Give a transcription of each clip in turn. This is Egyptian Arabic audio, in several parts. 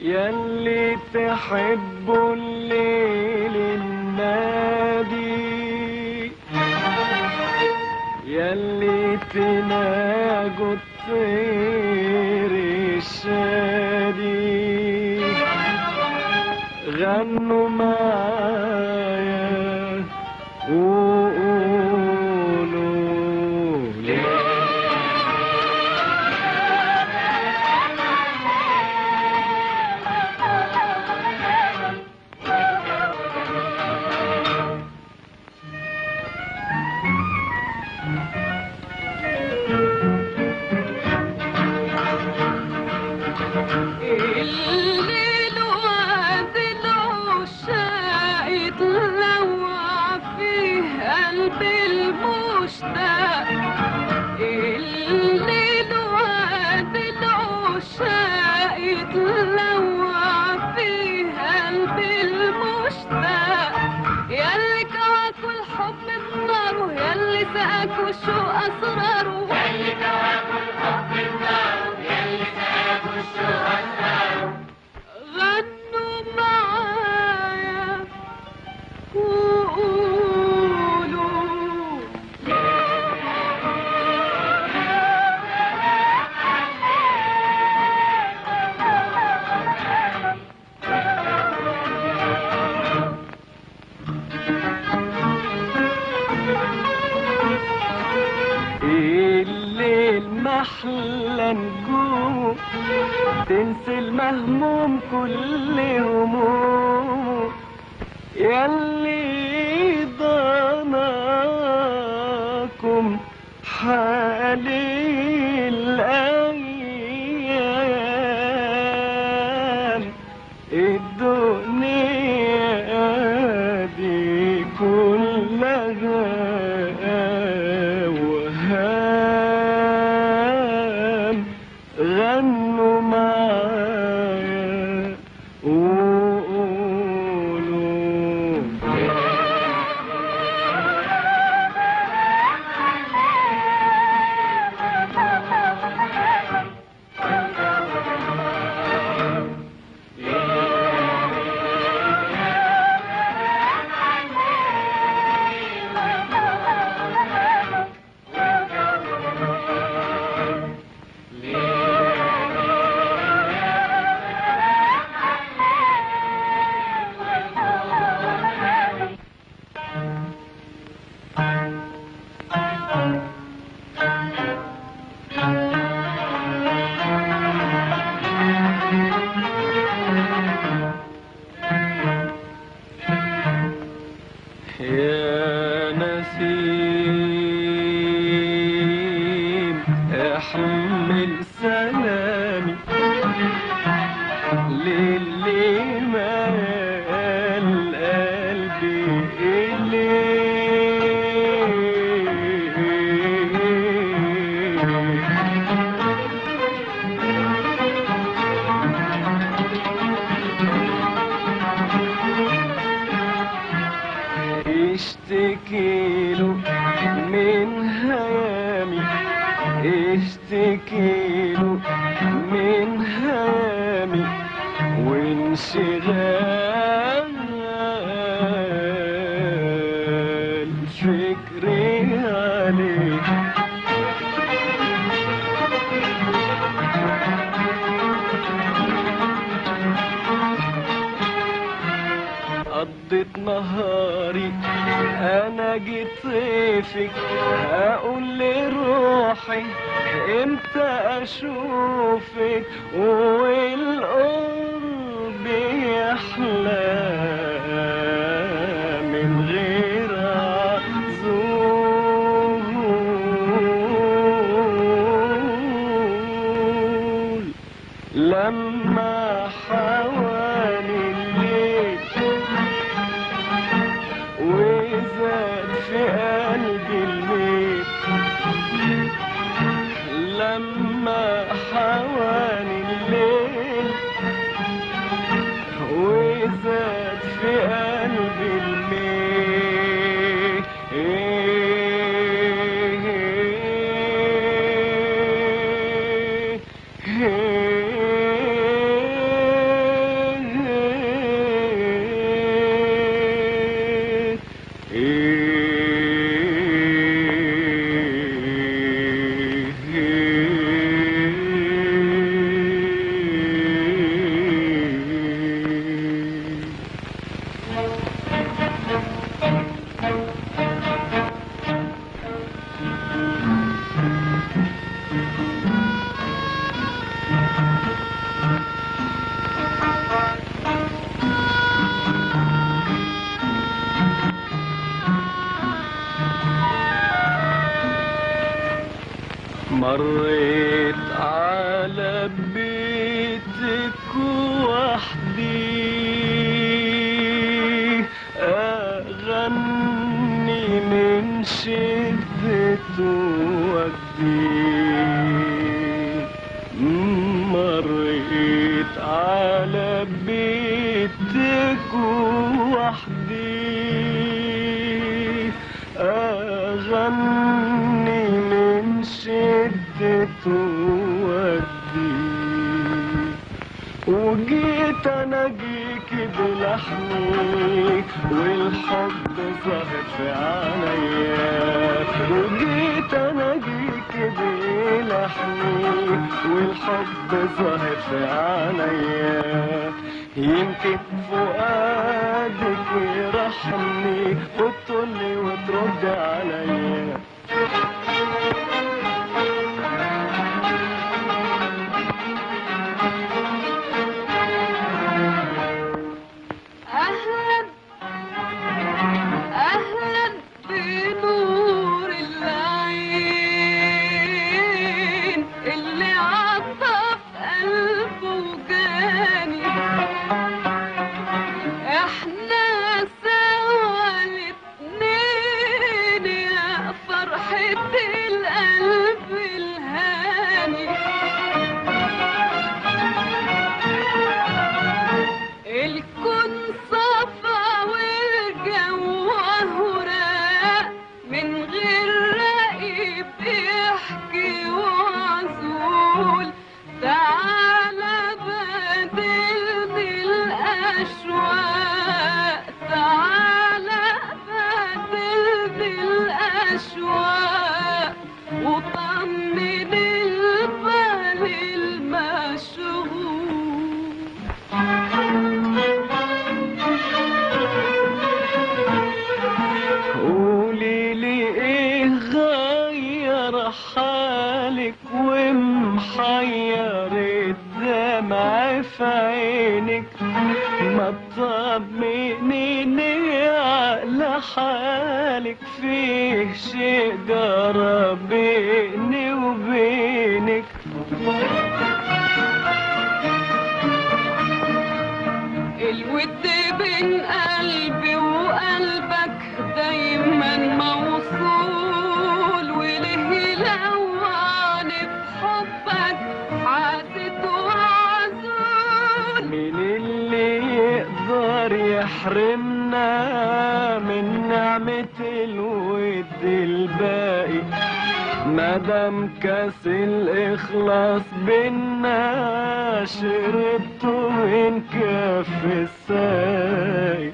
يلي تحبوا الليل النادي يلي تناجوا الطير الشادي غنوا معايا وقولوا لي الليل وادي العشاق يتلوع فيه قلبي المشتاق الليل وادي العشاق يتلوع فيه قلبي المشتاق ياللي كواكوا الحب بناره ياللي سقاكوا الشوق اسراره غنوا معايا وقولوا الليل محلى نجوم تنسي المهموم كل هموم يلي ضناكم حالي الأيام الدنيا دي كلها وهام غنوا معايا وقولوا يا نسيم احمل سلامي للي مال قلبي إليه اشتكيله من هيامي اشتكيله من هيامي وانشغال فكري عليك قضيت نهاري انا جيت صيفك اقول لروحي امتى اشوفك والقرب يحلى من غير عزول لما حوالي الليل وزاد في قلبي الميت لما حوالي الليل وزاد في قلبي الميت مريت على بيتك وحدي أغني من شدة وجدي مريت على بيتك وحدي أغني من شدة ودي وجيت اناجيك بلحني والحب ظهر في عينيا وجيت اناجيك بلحني والحب ظهر في عينيا يمكن فؤادك يرحمني وتطلي وترد عليا أهلا أهلا بنور العين اللي عطف قلبه وجاني احنا سوا الاتنين يا فرحة القلب الهاني الكون صفا والجو هراء من غير رقيب يحكي وعزول تعالى بدلني الأشواق تعالى بدلني الأشواق وطمن البال المشغول قولي لي ايه غير حالك ومحير الدمع في عينك ما تطمنيني على حالك فيه شيء جرى بيني وبينك الود بين قلبي وقلبك دايما موصول وله لوعن في حبك عادت وعزول مين اللي يقدر يحرمنا من نعمة الود الباقي مادام كاس الإخلاص بينا شربته من كف الساقي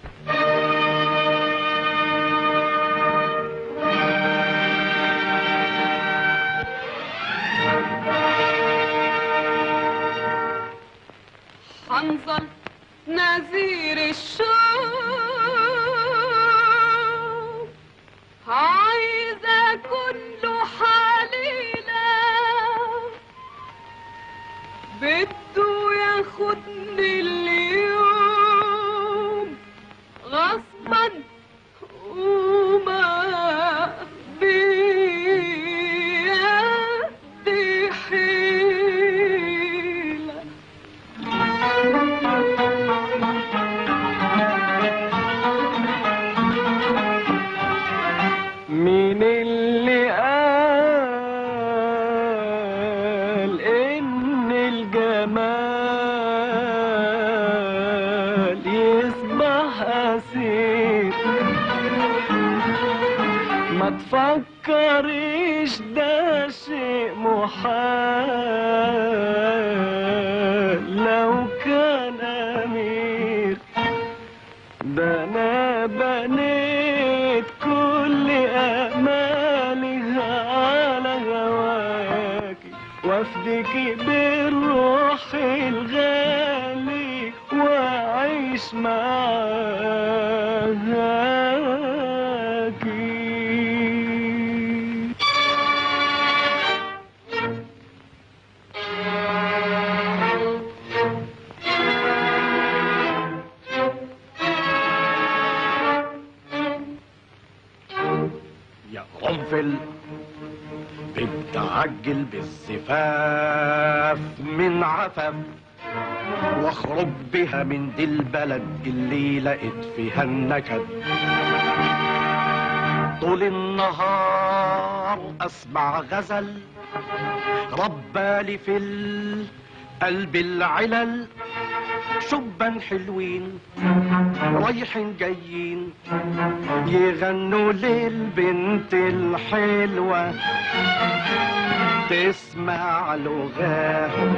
حنظل نذير الشوق عايزة كله حليلة بده ياخدني اليوم غصبا وما بيدي حيلة مين اللي قال إن الجمال يصبح أسير ما تفكريش ده شيء محال لو كان أمير ده انا بنيت كل امالي على هواكي وافدك بالروح الغالي واعيش معاكي يا قنفل بنت عجل بالزفاف من عفف واخرج بها من دي البلد اللي لقيت فيها النكد طول النهار اسمع غزل ربالي في القلب العلل شبان حلوين رايحين جايين يغنوا للبنت الحلوة تسمع لغاهم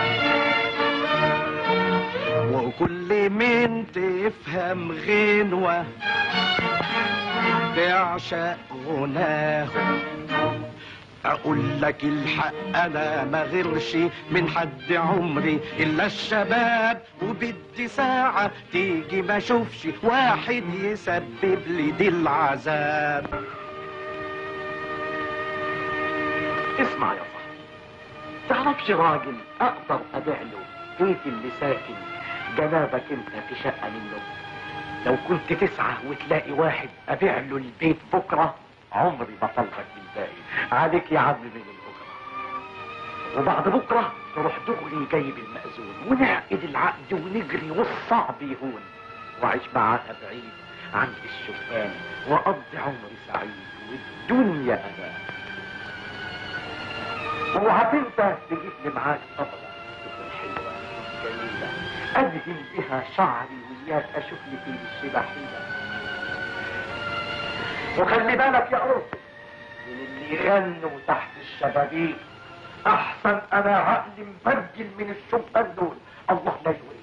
وكل من تفهم غنوة تعشق غناهم اقول لك الحق انا ما غيرش من حد عمري الا الشباب وبدي ساعة تيجي ما اشوفش واحد يسبب لي دي العذاب اسمع يا صاحبي تعرفش راجل اقدر ابيع له بيت اللي ساكن جنابك انت في شقه منه لو كنت تسعى وتلاقي واحد ابيع له البيت بكره عمري ما طلبك بالباقي عليك يا عم من الاجره وبعد بكره تروح دغري جايب المأذون ونعقد العقد ونجري والصعب يهون واعيش معاها بعيد عن الشبان واقضي عمري سعيد والدنيا امان وهتنسى تجيب لي معاك طبلة تكون حلوة جميلة أدهن بها شعري وياك أشوف لي في الشبه حيلة وخلي بالك يا قرص من اللي يغنوا تحت الشبابيك أحسن أنا عقلي مبرجل من الشبان دول الله لا يوريك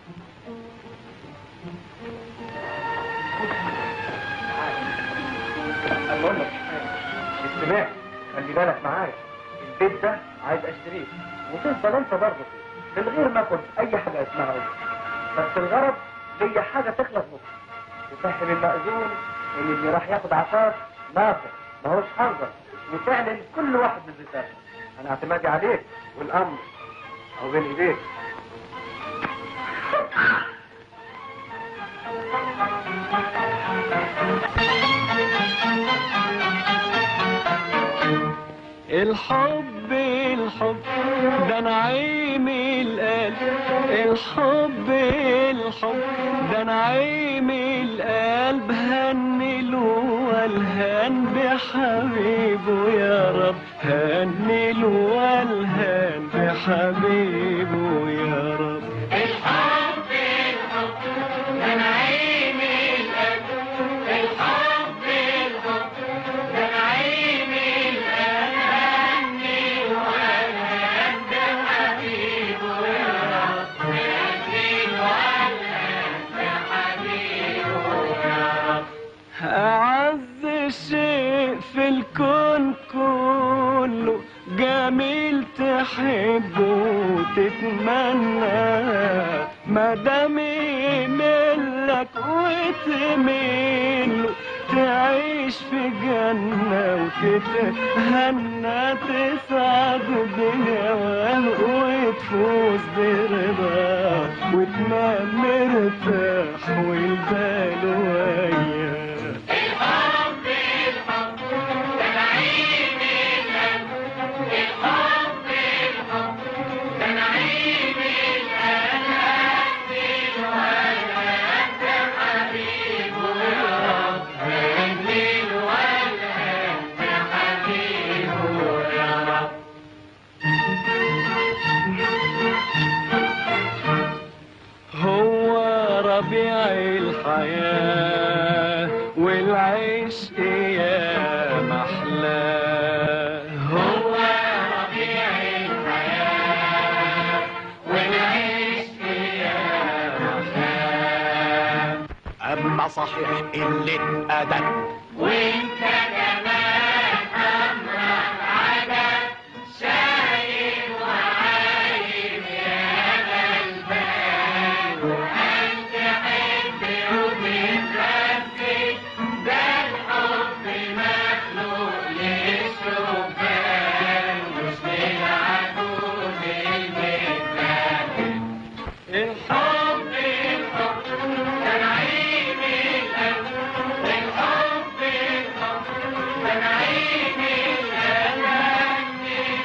أقول لك استماع خلي بالك معايا البيت ده عايز اشتريه وتفضل انت برضه فيه من غير ما اخد اي حاجه اسمها اجر بس الغرض هي حاجه تخلص بكره تفهم المأذون ان اللي راح ياخد عقار نافع ما هوش حنظر وفعلا كل واحد بالزفاف انا اعتمادي عليك والامر او بين ايديك الحب الحب ده نعيم القلب الحب الحب ده نعيم القلب هنله والهان بحبيبه يا رب هنله والهان بحبيبه يا رب أعز شيء في الكون كله جميل تحبه وتتمنى ما دام يملك وتميله تعيش في جنة وتتهنى تسعد بهواه وتفوز برضاه وتنام مرتاح والبال وياه هو ربيع الحياة والعشق يا محلاه هو ربيع الحياة والعشق يا محلاه اما صحيح قلة ادب وانت كمان امرك عدد شايل وعايم يا غلبان وهل تحب وتترفي ده الحب مخلوق للشبان مش للعجوز المتبهدل الحب الحب ده نعيم القلب الحب الحب ده نعيم القلب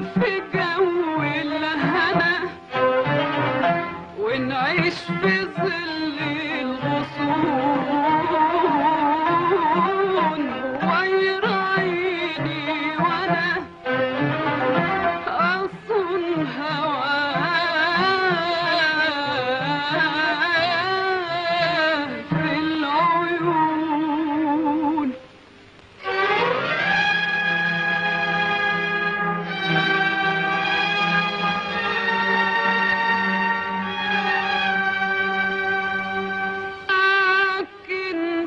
في جو الهنا ونعيش في ظل الغصون وير عيني وانا أصون هواه في العيون لكن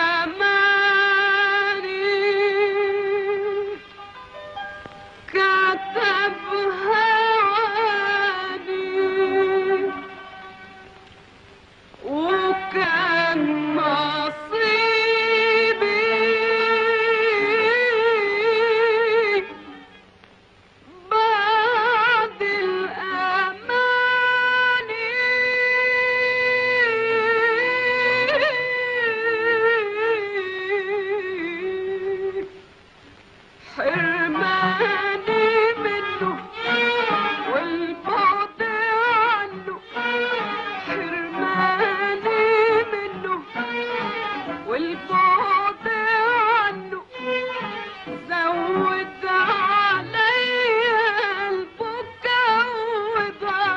زماني كتب هواني وكان نصيبي بعد الأماني حرماني منه والبعد عنه حرماني منه والبعد عنه زود عليا البكا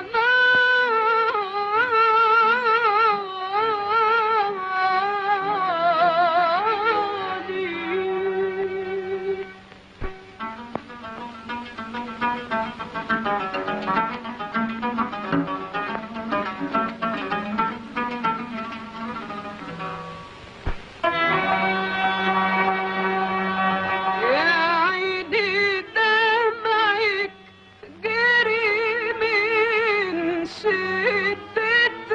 وضناني يا عيني دمعك جري من شدة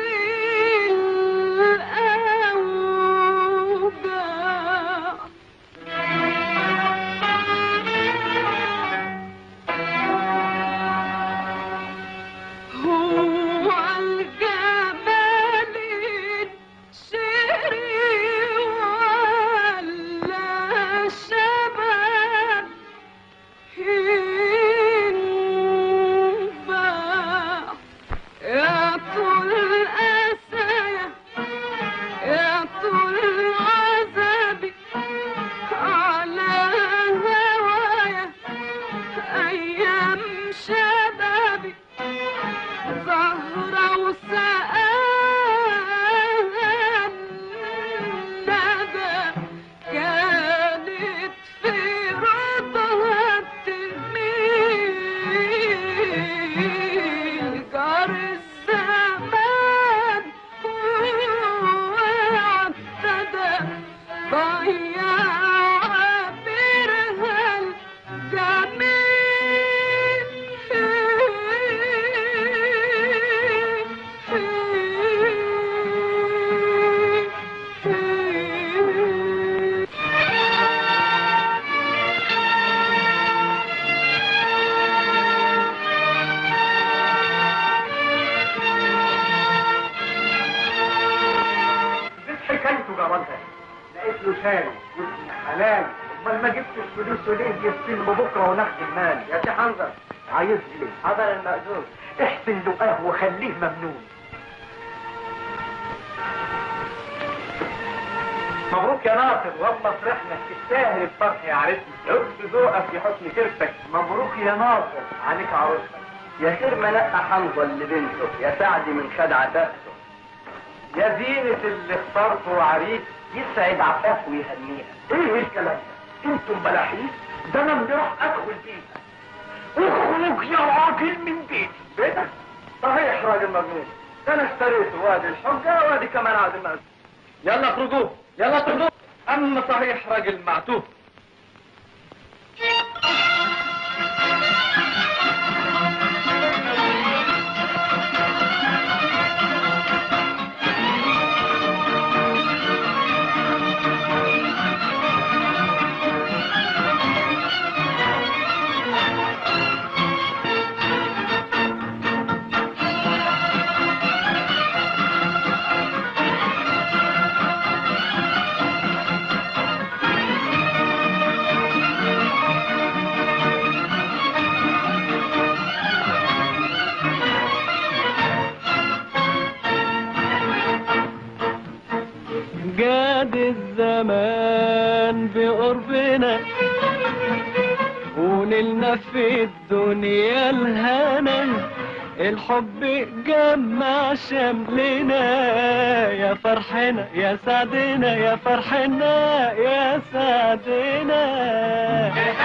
الأوجاع هو الجمال شري ولا شباب ينباع يا طول أسايا يا طول عذابي على هوايا أيام شبابي زهرة وسقاها الندى كانت في رضها تميل جار الزمان واعتدى ضيع عبرها الجميل مش حكايته جرالها لقيت له شاري وابن حلال امال ما جبتش فلوسه ليه يستلمه بكره وناخد المال يا سي حمزه عايز ليه حضر المأذون احسن لقاه وخليه ممنون مبروك يا ناصر والله فرحنا تستاهل الفرح يا عريسنا لطف ذوقك في حسن كرتك مبروك يا ناصر عليك عروستك يا خير ما لقى حمزه اللي بنته يا سعدي من خدعة تاخده يا زينة اللي اخترته عريس يسعد عفاف ويهنيها ايه الكلام ده انتم بلاحيس ده انا اللي راح ادخل بيها اخرج يا راجل من بيتي بيتك صحيح راجل مجنون ده انا اشتريته وادي الحجه وادي كمان عاد المأذون يلا اخرجوه يلا اخرجوه اما صحيح راجل معتوه ونلنا في الدنيا الهنا الحب جمع شملنا يا فرحنا يا سعدنا يا فرحنا يا سعدنا